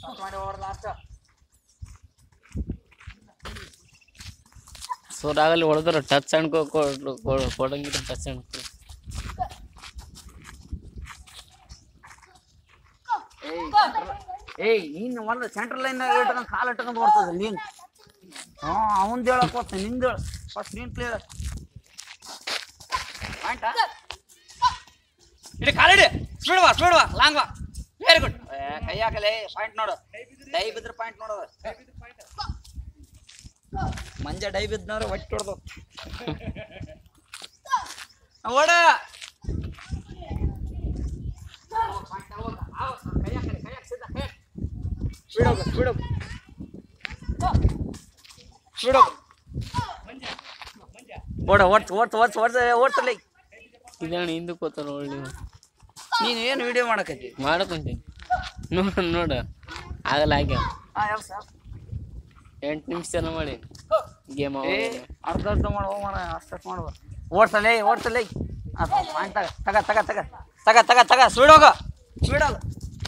ಮಾಡಿ ಹೊಡ್ದ ಅಷ್ಟ ಸೋರಾಗಲ್ಲಿ ಹೊಡೆದ್ರೆ ಟಚ್ ಅನ್ಕೋ ಕೊಡಂಗಿದ್ರೆ ಟಚ್ ಅನ್ಕೋ ಏಯ್ ಏಯ್ ನೀನು ಒಂದು ಸೆಂಟ್ರಲ್ ಲೈನ್ ಇಟ್ಕೊಂಡು ಕಾಲು ಇಟ್ಕೊಂಡು ಓಡ್ತದ ನೀನು ಹ್ಞೂ ಅವಂದು ಹೇಳಕ್ ಹೋಗ್ತ ನಿಂದು ಹೇಳ ಫಸ್ಟ್ ನೀನು ಕ್ಲಿಯರ್ ಪಾಯಿಂಟಾ ಇಡಿ ಕಾಲಿಡಿ ಸ್ಪೀಡ್ ಬಾ ಸ್ಪೀಡ್ ಬಾ ಲಾಂಗ್ ಬಾ ವೆರಿ ಗುಡ್ ಕೈ ಹಾಕಲೇ ಪಾಯಿಂಟ್ ನೋಡು ಡೈ ಬಿದ್ರೆ ಪಾಯಿಂಟ್ ನೋಡೋದು ಮಂಜ ಡೈ ಬಿದ್ನವ್ರೆ ಒಟ್ಟು ಹೊಡ್ದು ಓಡ ಸ್ಪೀಡ್ ಹೋಗು ಸ್ಪೀಡ್ ಹೋಗು ಸ್ಪೀಡ್ ಹೋಗು ಓಡ ಓಡ್ತು ಓಡ್ತು ಓಡ್ತು ಓಡ್ತು ಓಡ್ತಲ್ಲ ಇದಣ್ಣ ಹಿಂದಕ್ಕೆ ಹೋತಾರ ಒಳ್ಳೆ ನೀನು ಏನು ವಿಡಿಯೋ ಮಾಡಕತ್ತಿ ಮಾಡಕೊಂತೀನಿ ನೋಡ ನೋಡ ಆಗಲ್ಲ ಆಗ್ಯಾವ ಹಾಂ ಯಾವ ಸರ್ ಎಂಟು ನಿಮಿಷ ತನ ಮಾಡಿ ಗೇಮ್ ಏ ಅರ್ಧ ಅರ್ಧ ಮಾಡುವ ಮಾಡ ಅಷ್ಟು ಮಾಡುವ ಓಡ್ಸಲೇ ಓಡ್ಸಲೇ ಪಾಯಿಂಟ್ ತಗ ತಗ ತಗ ತಗ ತಗ ತಗ ತಗ ಸ್ಪೀಡ್ ಹೋಗ ಸ್ಪೀಡ್ ಹೋಗ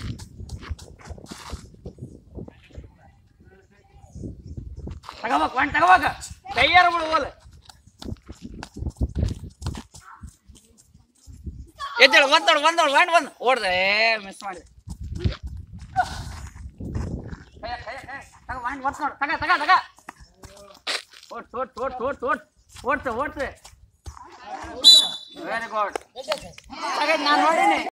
ತಗೋಬೇಕು ಪಾಯಿಂಟ್ ತಗೋಬೇಕು ಕೈಯಾರ ಬಿಡುವಲ್ಲ ಎದ್ದೇಳು ಒಂದೋಳು ಒಂದೋಳು ಪಾಯಿಂಟ್ ಬಂದು ಓಡ್ದೆ ಮಿಸ್ ಮಾಡಿದೆ ಕೈಯ ಕೈಯ ಕೈಯ ತಗ ಪಾಯಿಂಟ್ ಒತ್ತು ನೋಡು ತಗ ತಗ ತಗ ಓಡ್ಸ್ ಓಡ್ಸ್ ಓಡ್ಸ್ ಓಡ್ಸ್ ಓಡ್ಸ್ ಓಡ್ಸ್ ಓಡ್ಸ್ ವೆರಿ ಗುಡ್ ನಾನು ನೋಡೀನಿ